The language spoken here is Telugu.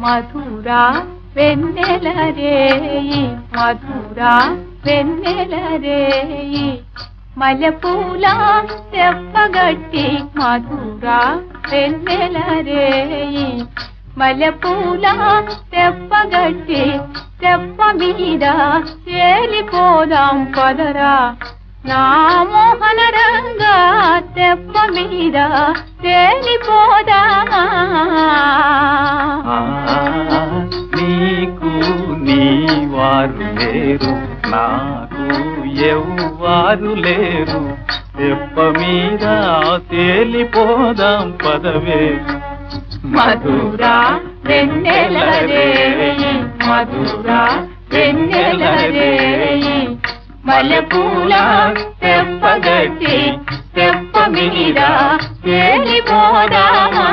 మధురా వెన్నెల రేయి మధురా వెన్నెల రేయి మల్లెపూల తెప్పగట్టి మధురా వెన్నెల రేయి మల్లెపూల తెప్పగట్టి తెప్ప మీద చేలిపోదాం పదరా నా మోహన రంగా తెప్ప మీద తేలిపోదా ఆ, నీకు నీ వారు లేరు నాకు ఎవ్వారు లేరు తెప్ప మీద తేలిపోదాం పదవే మధురా వెన్నెల రేయి మధురా వెన్నెల రేయి మల్లెపూల తెప్పగట్టి తెప్ప మీద తేలిపోదా